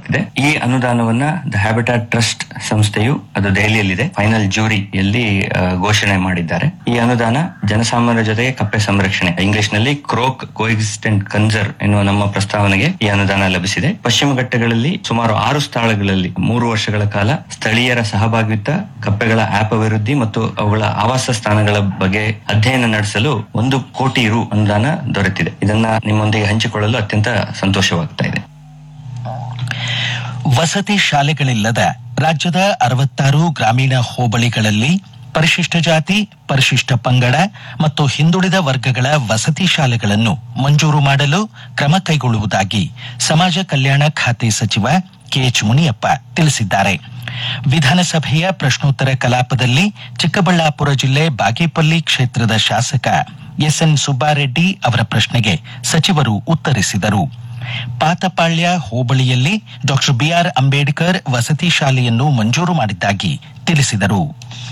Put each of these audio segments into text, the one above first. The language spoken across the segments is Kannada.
ನೀಡಲಾಗ್ತಿದೆ ಈ ಅನುದಾನವನ್ನ ದ ಹ್ಯಾಬಿಟಾಟ್ ಟ್ರಸ್ಟ್ ಸಂಸ್ಥೆಯು ಅದು ದೆಹಲಿಯಲ್ಲಿದೆ ಫೈನಲ್ ಜೂರಿಯಲ್ಲಿ ಆ, ಘೋಷಣೆ ಮಾಡಿದ್ದಾರೆ ಈ ಅನುದಾನ ಜನಸಾಮಾನ್ಯರ ಜೊತೆಗೆ ಕಪ್ಪೆ ಸಂರಕ್ಷಣೆ ಇಂಗ್ಲಿಷ್ ನಲ್ಲಿ ಕ್ರೋಕ್ ಕೋಎಕ್ಸಿಸ್ಟೆಂಟ್ ಕನ್ಸರ್ ಎನ್ನುವ ನಮ್ಮ ಪ್ರಸ್ತಾವನೆಗೆ ಈ ಅನುದಾನ ಲಭಿಸಿದೆ ಪಶ್ಚಿಮ ಘಟ್ಟಗಳಲ್ಲಿ ಸುಮಾರು ಆರು ಸ್ಥಳಗಳಲ್ಲಿ ಮೂರು ವರ್ಷಗಳ ಕಾಲ ಸ್ಥಳೀಯರ ಸಹಭಾಗಿತ್ವ ಕಪ್ಪೆಗಳ ಆಪ್ ಅಭಿವೃದ್ಧಿ ಮತ್ತು ಅವುಗಳ ಆವಾಸ ಸ್ಥಾನಗಳ ಬಗ್ಗೆ ಅಧ್ಯಯನ ನಡೆಸಲು ಒಂದು ಕೋಟಿ ರು ಅನುದಾನ ದೊರೆತಿದೆ ಇದನ್ನ ನಿಮ್ಮೊಂದಿಗೆ ಹಂಚಿಕೊಳ್ಳಲು ಅತ್ಯಂತ ಸಂತೋಷವಾಗ್ತಾ ಇದೆ ವಸತಿ ಶಾಲೆಗಳಿಲ್ಲದ ರಾಜ್ಯದ ಅರವತ್ತಾರು ಗ್ರಾಮೀಣ ಹೋಬಳಿಗಳಲ್ಲಿ ಪರಿಶಿಷ್ಟ ಜಾತಿ ಪರಿಶಿಷ್ಟ ಪಂಗಡ ಮತ್ತು ಹಿಂದುಳಿದ ವರ್ಗಗಳ ವಸತಿ ಶಾಲೆಗಳನ್ನು ಮಂಜೂರು ಮಾಡಲು ಕ್ರಮ ಕೈಗೊಳ್ಳುವುದಾಗಿ ಸಮಾಜ ಕಲ್ಯಾಣ ಖಾತೆ ಸಚಿವ ಕೆಎಚ್ ಮುನಿಯಪ್ಪ ತಿಳಿಸಿದ್ದಾರೆ ವಿಧಾನಸಭೆಯ ಪ್ರಶ್ನೋತ್ತರ ಕಲಾಪದಲ್ಲಿ ಚಿಕ್ಕಬಳ್ಳಾಪುರ ಜಿಲ್ಲೆ ಬಾಗೇಪಲ್ಲಿ ಕ್ಷೇತ್ರದ ಶಾಸಕ ಎಸ್ಎನ್ ಸುಬ್ಬಾರೆಡ್ಡಿ ಅವರ ಪ್ರಶ್ನೆಗೆ ಸಚಿವರು ಉತ್ತರಿಸಿದರು ಪಾತಪಾಳ್ಯ ಹೋಬಳಿಯಲ್ಲಿ ಡಾಕ್ಟರ್ ಬಿಆರ್ ಅಂಬೇಡ್ಕರ್ ವಸತಿ ಶಾಲೆಯನ್ನು ಮಂಜೂರು ಮಾಡಿದ್ದಾಗಿ ತಿಳಿಸಿದರು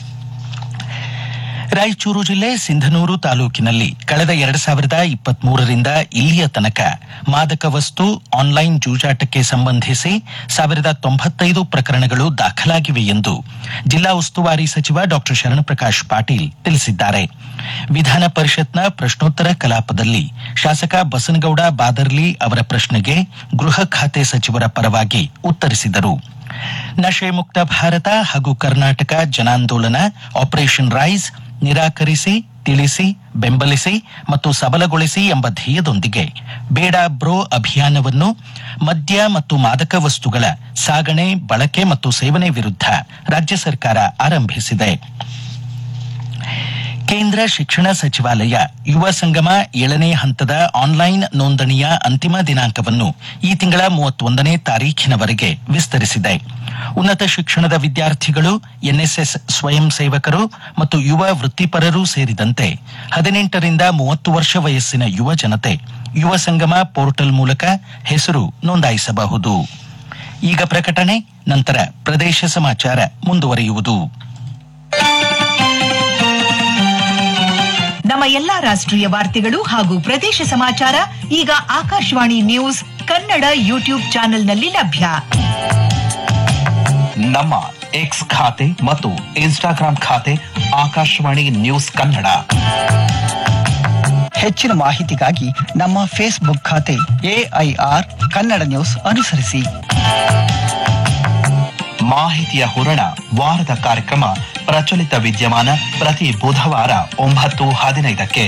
ರಾಯಚೂರು ಜಿಲ್ಲೆ ಸಿಂಧನೂರು ತಾಲೂಕಿನಲ್ಲಿ ಕಳೆದ ಎರಡ್ ಸಾವಿರದ ಇಪ್ಪತ್ತ್ ಮೂರರಿಂದ ಇಲ್ಲಿಯ ತನಕ ಮಾದಕ ವಸ್ತು ಆನ್ಲೈನ್ ಜೂಜಾಟಕ್ಕೆ ಸಂಬಂಧಿಸಿ ಸಾವಿರದ ತೊಂಬತ್ತೈದು ಪ್ರಕರಣಗಳು ದಾಖಲಾಗಿವೆ ಎಂದು ಜಿಲ್ಲಾ ಉಸ್ತುವಾರಿ ಸಚಿವ ಡಾಕ್ಟರ್ ಶರಣಪ್ರಕಾಶ್ ಪಾಟೀಲ್ ತಿಳಿಸಿದ್ದಾರೆ ವಿಧಾನ ಪರಿಷತ್ನ ಪ್ರಶ್ನೋತ್ತರ ಕಲಾಪದಲ್ಲಿ ಶಾಸಕ ಬಸನಗೌಡ ಬಾದರ್ಲಿ ಅವರ ಪ್ರಶ್ನೆಗೆ ಗೃಹ ಖಾತೆ ಸಚಿವರ ಪರವಾಗಿ ಉತ್ತರಿಸಿದರು ನಶೆ ಮುಕ್ತ ಭಾರತ ಹಾಗೂ ಕರ್ನಾಟಕ ಜನಾಂದೋಲನ ಆಪರೇಷನ್ ರೈಸ್ ನಿರಾಕರಿಸಿ ತಿಳಿಸಿ ಬೆಂಬಲಿಸಿ ಮತ್ತು ಸಬಲಗೊಳಿಸಿ ಎಂಬ ಧ್ಯೇಯದೊಂದಿಗೆ ಬೇಡ ಬ್ರೋ ಅಭಿಯಾನವನ್ನು ಮದ್ಯ ಮತ್ತು ಮಾದಕ ವಸ್ತುಗಳ ಸಾಗಣೆ ಬಳಕೆ ಮತ್ತು ಸೇವನೆ ವಿರುದ್ಧ ರಾಜ್ಯ ಸರ್ಕಾರ ಆರಂಭಿಸಿದೆ ಕೇಂದ್ರ ಶಿಕ್ಷಣ ಸಚಿವಾಲಯ ಯುವ ಸಂಗಮ ಏಳನೇ ಹಂತದ ಆನ್ಲೈನ್ ನೋಂದಣಿಯ ಅಂತಿಮ ದಿನಾಂಕವನ್ನು ಈ ತಿಂಗಳ ಮೂವತ್ತೊಂದನೇ ತಾರೀಖಿನವರೆಗೆ ವಿಸ್ತರಿಸಿದೆ ಉನ್ನತ ಶಿಕ್ಷಣದ ವಿದ್ಯಾರ್ಥಿಗಳು ಎನ್ಎಸ್ಎಸ್ ಸ್ವಯಂ ಸೇವಕರು ಮತ್ತು ಯುವ ವೃತ್ತಿಪರರು ಸೇರಿದಂತೆ ಹದಿನೆಂಟರಿಂದ ಮೂವತ್ತು ವರ್ಷ ವಯಸ್ಸಿನ ಯುವ ಜನತೆ ಯುವ ಸಂಗಮ ಪೋರ್ಟಲ್ ಮೂಲಕ ಹೆಸರು ನೋಂದಾಯಿಸಬಹುದು ಈಗ ಪ್ರಕಟಣೆ ನಂತರ ಪ್ರದೇಶ ಸಮಾಚಾರ ಮುಂದುವರಿಯುವುದು ನಮ್ಮ ಎಲ್ಲಾ ರಾಷ್ಟ್ರೀಯ ವಾರ್ತೆಗಳು ಹಾಗೂ ಪ್ರದೇಶ ಸಮಾಚಾರ ಈಗ ಆಕಾಶವಾಣಿ ನ್ಯೂಸ್ ಕನ್ನಡ ಯೂಟ್ಯೂಬ್ ಚಾನೆಲ್ನಲ್ಲಿ ಲಭ್ಯ ನಮ್ಮ ಎಕ್ಸ್ ಖಾತೆ ಮತ್ತು ಇನ್ಸ್ಟಾಗ್ರಾಂ ಖಾತೆ ಆಕಾಶವಾಣಿ ನ್ಯೂಸ್ ಕನ್ನಡ ಹೆಚ್ಚಿನ ಮಾಹಿತಿಗಾಗಿ ನಮ್ಮ ಫೇಸ್ಬುಕ್ ಖಾತೆ ಎಐಆರ್ ಕನ್ನಡ ನ್ಯೂಸ್ ಅನುಸರಿಸಿ ಮಾಹಿತಿಯ ಹೂರಣ ವಾರದ ಕಾರ್ಯಕ್ರಮ ಪ್ರಚಲಿತ ವಿದ್ಯಮಾನ ಪ್ರತಿ ಬುಧವಾರ ಒಂಬತ್ತು ಹದಿನೈದಕ್ಕೆ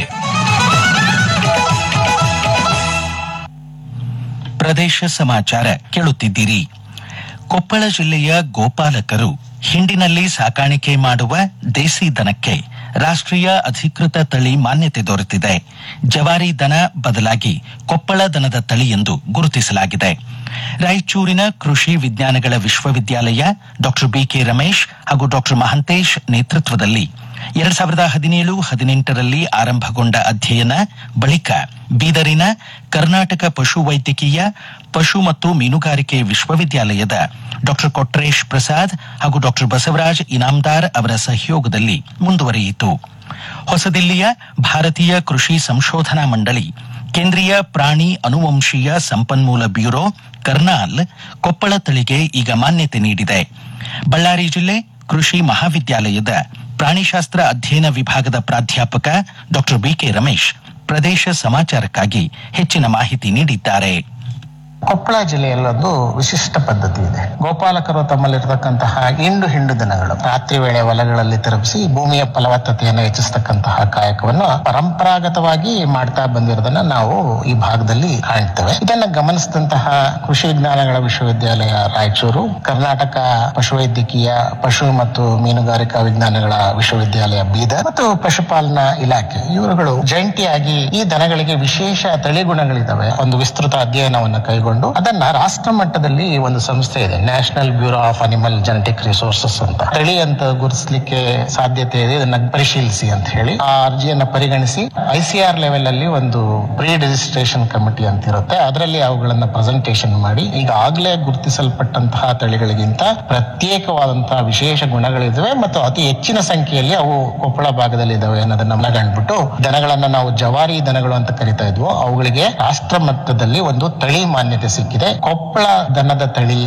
ಪ್ರದೇಶ ಸಮಾಚಾರ ಕೇಳುತ್ತಿದ್ದೀರಿ ಕೊಪ್ಪಳ ಜಿಲ್ಲೆಯ ಗೋಪಾಲಕರು ಹಿಂಡಿನಲ್ಲಿ ಸಾಕಾಣಿಕೆ ಮಾಡುವ ದೇಸಿ ದನಕ್ಕೆ ರಾಷ್ಟ್ರೀಯ ಅಧಿಕೃತ ತಳಿ ಮಾನ್ಯತೆ ದೊರೆತಿದೆ ಜವಾರಿ ದನ ಬದಲಾಗಿ ಕೊಪ್ಪಳ ದನದ ತಳಿ ಎಂದು ಗುರುತಿಸಲಾಗಿದೆ ರಾಯಚೂರಿನ ಕೃಷಿ ವಿಜ್ಞಾನಗಳ ವಿಶ್ವವಿದ್ಯಾಲಯ ಡಾಕ್ಟರ್ ಬಿಕೆ ರಮೇಶ್ ಹಾಗೂ ಡಾಕ್ಟರ್ ಮಹಂತೇಶ್ ನೇತೃತ್ವದಲ್ಲಿ ಎರಡ್ ಸಾವಿರದ ಹದಿನೇಳು ಹದಿನೆಂಟರಲ್ಲಿ ಆರಂಭಗೊಂಡ ಅಧ್ಯಯನ ಬಳಿಕ ಬೀದರಿನ ಕರ್ನಾಟಕ ಪಶು ವೈದ್ಯಕೀಯ ಪಶು ಮತ್ತು ಮೀನುಗಾರಿಕೆ ವಿಶ್ವವಿದ್ಯಾಲಯದ ಡಾಕ್ಟರ್ ಕೊಟ್ರೇಶ್ ಪ್ರಸಾದ್ ಹಾಗೂ ಡಾಕ್ಟರ್ ಬಸವರಾಜ್ ಇನಾಮ್ದಾರ್ ಅವರ ಸಹಯೋಗದಲ್ಲಿ ಮುಂದುವರಿಯಿತು ಹೊಸದಿಲ್ಲಿಯ ಭಾರತೀಯ ಕೃಷಿ ಸಂಶೋಧನಾ ಮಂಡಳಿ ಕೇಂದ್ರೀಯ ಪ್ರಾಣಿ ಅನುವಂಶೀಯ ಸಂಪನ್ಮೂಲ ಬ್ಯೂರೋ ಕರ್ನಾಲ್ ಕೊಪ್ಪಳ ತಳಿಗೆ ಈಗ ಮಾನ್ಯತೆ ನೀಡಿದೆ ಬಳ್ಳಾರಿ ಜಿಲ್ಲೆ ಕೃಷಿ ಮಹಾವಿದ್ಯಾಲಯದ ಪ್ರಾಣಿಶಾಸ್ತ್ರ ಅಧ್ಯಯನ ವಿಭಾಗದ ಪ್ರಾಧ್ಯಾಪಕ ಡಾಕ್ಟರ್ ಬಿಕೆ ರಮೇಶ್ ಪ್ರದೇಶ ಸಮಾಚಾರಕ್ಕಾಗಿ ಹೆಚ್ಚಿನ ಮಾಹಿತಿ ನೀಡಿದ್ದಾರೆ ಕೊಪ್ಪಳ ಜಿಲ್ಲೆಯಲ್ಲೊಂದು ವಿಶಿಷ್ಟ ಪದ್ಧತಿ ಇದೆ ಗೋಪಾಲಕರು ತಮ್ಮಲ್ಲಿರತಕ್ಕಂತಹ ಹಿಂಡು ಹಿಂಡು ದನಗಳು ರಾತ್ರಿ ವೇಳೆ ಹೊಲಗಳಲ್ಲಿ ತಿರುಗಿಸಿ ಭೂಮಿಯ ಫಲವತ್ತತೆಯನ್ನು ಹೆಚ್ಚಿಸತಕ್ಕಂತಹ ಕಾಯಕವನ್ನು ಪರಂಪರಾಗತವಾಗಿ ಮಾಡ್ತಾ ಬಂದಿರೋದನ್ನ ನಾವು ಈ ಭಾಗದಲ್ಲಿ ಕಾಣ್ತೇವೆ ಇದನ್ನ ಗಮನಿಸಿದಂತಹ ಕೃಷಿ ವಿಜ್ಞಾನಗಳ ವಿಶ್ವವಿದ್ಯಾಲಯ ರಾಯಚೂರು ಕರ್ನಾಟಕ ಪಶುವೈದ್ಯಕೀಯ ಪಶು ಮತ್ತು ಮೀನುಗಾರಿಕಾ ವಿಜ್ಞಾನಗಳ ವಿಶ್ವವಿದ್ಯಾಲಯ ಬೀದರ್ ಮತ್ತು ಪಶುಪಾಲನಾ ಇಲಾಖೆ ಇವರುಗಳು ಜಂಟಿಯಾಗಿ ಈ ದನಗಳಿಗೆ ವಿಶೇಷ ತಳಿ ಗುಣಗಳಿದಾವೆ ಒಂದು ವಿಸ್ತೃತ ಅಧ್ಯಯನವನ್ನು ಕೈಗೊಂಡು ಅದನ್ನ ರಾಷ್ಟ್ರ ಮಟ್ಟದಲ್ಲಿ ಒಂದು ಸಂಸ್ಥೆ ಇದೆ National Bureau of Animal Genetic Resources ಅಂತ ತಳಿ ಅಂತ ಗುರುತಿಸಲಿಕ್ಕೆ ಸಾಧ್ಯತೆ ಇದೆ ಇದನ್ನ ಪರಿಶೀಲಿಸಿ ಅಂತ ಹೇಳಿ ಆ ಅರ್ಜಿಯನ್ನ ಪರಿಗಣಿಸಿ ಐಸಿಆರ್ ಲೆವೆಲ್ ಅಲ್ಲಿ ಒಂದು ಪ್ರೀ ರಿಜಿಸ್ಟ್ರೇಷನ್ ಕಮಿಟಿ ಅಂತ ಇರುತ್ತೆ ಅದರಲ್ಲಿ ಅವುಗಳನ್ನ ಪ್ರೆಸೆಂಟೇಷನ್ ಮಾಡಿ ಈಗಾಗಲೇ ಗುರುತಿಸಲ್ಪಟ್ಟಂತಹ ತಳಿಗಳಿಗಿಂತ ಪ್ರತ್ಯೇಕವಾದಂತಹ ವಿಶೇಷ ಗುಣಗಳಿದಾವೆ ಮತ್ತು ಅತಿ ಹೆಚ್ಚಿನ ಸಂಖ್ಯೆಯಲ್ಲಿ ಅವು ಕೊಪ್ಪಳ ಭಾಗದಲ್ಲಿ ಇದಾವೆ ಅನ್ನೋದನ್ನ ಮನಗಂಡ್ಬಿಟ್ಟು ದನಗಳನ್ನ ನಾವು ಜವಾರಿ ದನಗಳು ಅಂತ ಕರಿತಾ ಇದ್ವು ಅವುಗಳಿಗೆ ರಾಷ್ಟ್ರ ಮಟ್ಟದಲ್ಲಿ ಒಂದು ತಳಿ ಮಾನ್ಯತೆ ಸಿಕ್ಕಿದೆ ಕೊಪ್ಪಳ ದನದ ತಳಿ